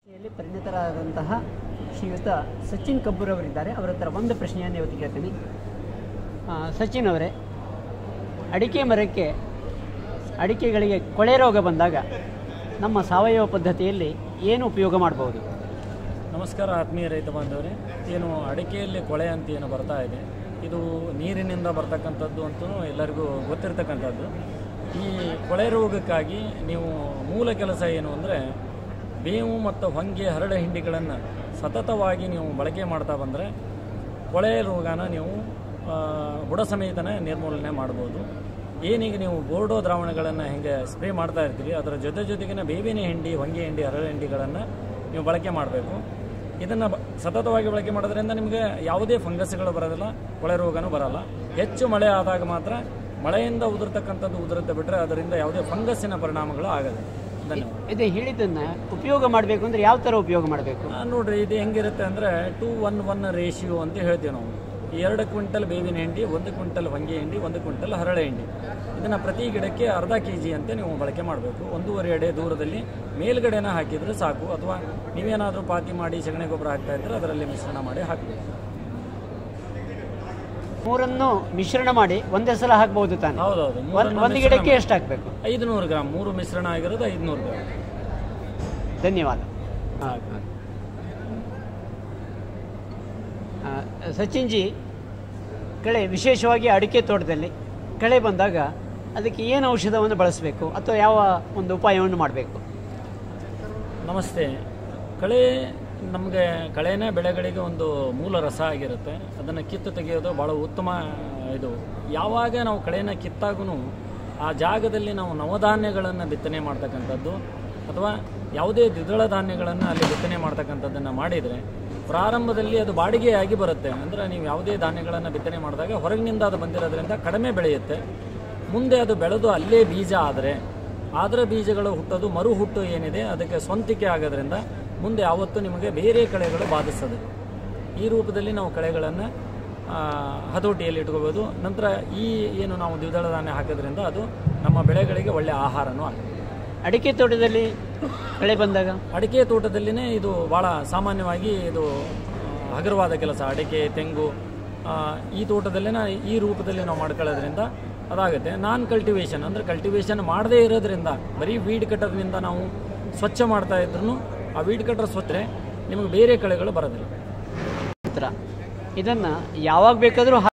ಇಲ್ಲಿ ಪರಿಣಿತರಾದಂತಹ ಶ್ರೀಯುತ ಸಚಿನ್ ಕಬ್ಬೂರ್ ಅವರಿದ್ದಾರೆ ಅವರ ಹತ್ರ ಒಂದು ಪ್ರಶ್ನೆಯನ್ನು ಇವತ್ತು ಕೇಳ್ತೀನಿ ಆ, ಸಚಿನ್ ಅವರೇ ಅಡಿಕೆ ಮರಕ್ಕೆ ಅಡಿಕೆಗಳಿಗೆ ಕೊಳೆ ರೋಗ ಬಂದಾಗ ನಮ್ಮ ಸಾವಯವ ಪದ್ಧತಿಯಲ್ಲಿ ಏನು ಉಪಯೋಗ ಮಾಡಬಹುದು ನಮಸ್ಕಾರ ಆತ್ಮೀಯ ರೈತ ಬಾಂಧವರೇ ಏನು ಅಡಿಕೆಯಲ್ಲಿ ಕೊಳೆ ಅಂತ ಏನು ಬರ್ತಾ ಇದೆ ಇದು ನೀರಿನಿಂದ ಬರ್ತಕ್ಕಂಥದ್ದು ಅಂತೂ ಎಲ್ಲರಿಗೂ ಗೊತ್ತಿರ್ತಕ್ಕಂಥದ್ದು ಈ ಕೊಳೆ ರೋಗಕ್ಕಾಗಿ ನೀವು ಮೂಲ ಕೆಲಸ ಏನು ಅಂದರೆ ಬೇವು ಮತ್ತು ಹೊಂಗೆ ಹರಳೆ ಹಿಂಡಿಗಳನ್ನು ಸತತವಾಗಿ ನೀವು ಬಳಕೆ ಮಾಡ್ತಾ ಬಂದರೆ ಕೊಳೆ ರೋಗನ ನೀವು ಆ, ಬುಡ ಸಮೇತನೇ ನಿರ್ಮೂಲನೆ ಮಾಡ್ಬೋದು ಏನೀಗ ನೀವು ಬೋರ್ಡೋ ದ್ರಾವಣಗಳನ್ನು ಹೆಂಗೆ ಸ್ಪ್ರೇ ಮಾಡ್ತಾ ಇರ್ತೀರಿ ಅದರ ಜೊತೆ ಜೊತೆಗಿನ ಬೇವಿನ ಹಿಂಡಿ ಹೊಂಗೆ ಹಿಂಡಿ ಹರಳೆ ಹಿಂಡಿಗಳನ್ನು ನೀವು ಬಳಕೆ ಮಾಡಬೇಕು ಇದನ್ನು ಬ ಸತತವಾಗಿ ಬಳಕೆ ಮಾಡೋದ್ರಿಂದ ನಿಮಗೆ ಯಾವುದೇ ಫಂಗಸ್ಗಳು ಬರೋದಿಲ್ಲ ಕೊಳೆ ರೋಗನೂ ಬರಲ್ಲ ಹೆಚ್ಚು ಮಳೆ ಆದಾಗ ಮಾತ್ರ ಮಳೆಯಿಂದ ಉದುರ್ತಕ್ಕಂಥದ್ದು ಉದುರುತ್ತೆ ಬಿಟ್ಟರೆ ಅದರಿಂದ ಯಾವುದೇ ಫಂಗಸ್ಸಿನ ಪರಿಣಾಮಗಳು ಆಗಲ್ಲ ಧನ್ಯವಾದ ಇದು ಹೇಳಿದ್ದನ್ನು ಉಪಯೋಗ ಮಾಡಬೇಕು ಅಂದರೆ ಯಾವ ಥರ ಉಪಯೋಗ ಮಾಡಬೇಕು ಆ, ನೋಡ್ರಿ ಇದು ಹೆಂಗಿರುತ್ತೆ ಅಂದರೆ ಟೂ ಒನ್ ಒನ್ ರೇಷಿಯೋ ಅಂತ ಹೇಳ್ತೀವಿ ನಾವು ಎರಡು ಕ್ವಿಂಟಲ್ ಬೇವಿನ ಹಿಂಡಿ ಒಂದು ಕ್ವಿಂಟಲ್ ಹೊಂಗೆ ಹಿಂಡಿ ಒಂದು ಕ್ವಿಂಟಲ್ ಹರಳೆ ಹಿಂಡಿ ಇದನ್ನು ಪ್ರತಿ ಗಿಡಕ್ಕೆ ಅರ್ಧ ಕೆ ಜಿ ಅಂತ ನೀವು ಬಳಕೆ ಮಾಡಬೇಕು ಒಂದೂವರೆ ಅಡಿ ದೂರದಲ್ಲಿ ಮೇಲ್ಗಡೆನ ಹಾಕಿದರೆ ಸಾಕು ಅಥವಾ ನೀವೇನಾದರೂ ಪಾತಿ ಮಾಡಿ ಸಗಣಿ ಗೊಬ್ಬರ ಹಾಕ್ತಾ ಇದ್ರೆ ಅದರಲ್ಲಿ ಮಿಶ್ರಣ ಮಾಡಿ ಹಾಕಬೇಕು ಮೂರನ್ನು ಮಿಶ್ರಣ ಮಾಡಿ ಒಂದೇ ಸಲ ಹಾಕ್ಬೋದು ತಾನೆ ಹೌದೌದು ಒಂದ್- ಮೂರನ್ನು ಒಂದು ಮಿಶ್ರಣ ಗಿಡಕ್ಕೆ ಮಾಡಿ. ಎಷ್ಟು ಹಾಕಬೇಕು ಐದುನೂರು ಗ್ರಾಮ್ ಮೂರು ಮಿಶ್ರಣ ಆಗಿರೋದು ಐದುನೂರು ಗ್ರಾಮ್ ಧನ್ಯವಾದ ಆ, ಸಚಿನ್ ಜಿ ಕಳೆ ವಿಶೇಷವಾಗಿ ಅಡಿಕೆ ತೋಟದಲ್ಲಿ ಕಳೆ ಬಂದಾಗ ಅದಕ್ಕೆ ಏನು ಔಷಧವನ್ನು ಬಳಸಬೇಕು ಅಥವಾ ಯಾವ ಒಂದು ಉಪಾಯವನ್ನು ಮಾಡಬೇಕು ನಮಸ್ತೆ ಕಳೆ ನಮಗೆ ಕಳೆನೇ ಬೆಳೆಗಳಿಗೆ ಒಂದು ಮೂಲ ರಸ ಆಗಿರುತ್ತೆ ಅದನ್ನು ಕಿತ್ತು ತೆಗೆಯೋದು ಭಾಳ ಉತ್ತಮ ಇದು ಯಾವಾಗ ನಾವು ಕಳೆನ ಕಿತ್ತಾಗೂ ಆ ಜಾಗದಲ್ಲಿ ನಾವು ನವಧಾನ್ಯಗಳನ್ನು ಬಿತ್ತನೆ ಮಾಡ್ತಕ್ಕಂಥದ್ದು ಅಥವಾ ಯಾವುದೇ ದ್ವಿದಳ ಧಾನ್ಯಗಳನ್ನು ಅಲ್ಲಿ ಬಿತ್ತನೆ ಮಾಡ್ತಕ್ಕಂಥದ್ದನ್ನು ಮಾಡಿದರೆ ಪ್ರಾರಂಭದಲ್ಲಿ ಅದು ಬಾಡಿಗೆಯಾಗಿ ಬರುತ್ತೆ ಅಂದರೆ ನೀವು ಯಾವುದೇ ಧಾನ್ಯಗಳನ್ನು ಬಿತ್ತನೆ ಮಾಡಿದಾಗ ಹೊರಗಿನಿಂದ ಅದು ಬಂದಿರೋದ್ರಿಂದ ಕಡಿಮೆ ಬೆಳೆಯುತ್ತೆ ಮುಂದೆ ಅದು ಬೆಳೆದು ಅಲ್ಲೇ ಬೀಜ ಆದರೆ ಅದರ ಬೀಜಗಳು ಹುಟ್ಟೋದು ಮರು ಹುಟ್ಟು ಏನಿದೆ ಅದಕ್ಕೆ ಸ್ವಂತಿಕೆ ಆಗೋದ್ರಿಂದ ಮುಂದೆ ಯಾವತ್ತೂ ನಿಮಗೆ ಬೇರೆ ಕಳೆಗಳು ಬಾಧಿಸ್ತದೆ ಈ ರೂಪದಲ್ಲಿ ನಾವು ಕಳೆಗಳನ್ನು ಹತೋಟಿಯಲ್ಲಿ ಇಟ್ಕೋಬೋದು ನಂತರ ಈ ಏನು ನಾವು ದ್ವಿದಳ ಧಾನ್ಯ ಹಾಕೋದ್ರಿಂದ ಅದು ನಮ್ಮ ಬೆಳೆಗಳಿಗೆ ಒಳ್ಳೆಯ ಆಹಾರನೂ ಆಗುತ್ತೆ ಅಡಿಕೆ ತೋಟದಲ್ಲಿ ಕಳೆ ಬಂದಾಗ ಅಡಿಕೆ ತೋಟದಲ್ಲಿನೇ ಇದು ಭಾಳ ಸಾಮಾನ್ಯವಾಗಿ ಇದು ಆ, ಹಗುರವಾದ ಕೆಲಸ ಅಡಿಕೆ ತೆಂಗು ಆ, ಈ ತೋಟದಲ್ಲಿನ ಈ ರೂಪದಲ್ಲಿ ನಾವು ಮಾಡ್ಕೊಳ್ಳೋದ್ರಿಂದ ಅದಾಗುತ್ತೆ ನಾನ್ ಕಲ್ಟಿವೇಶನ್ ಅಂದರೆ ಕಲ್ಟಿವೇಶನ್ ಮಾಡದೇ ಇರೋದ್ರಿಂದ ಬರೀ ವೀಡ್ ಕಟ್ಟರ್ನಿಂದ ನಾವು ಸ್ವಚ್ಛ ಮಾಡ್ತಾ ಇದ್ರೂ ಆ ವೀಡ್ ಕಟ್ಟರ್ ಸ್ವಚ್ಛರೆ ನಿಮಗೆ ಬೇರೆ ಕಳೆಗಳು ಬರೋದಿಲ್ಲ ನಂತರ ಇದನ್ನು ಯಾವಾಗ ಬೇಕಾದರೂ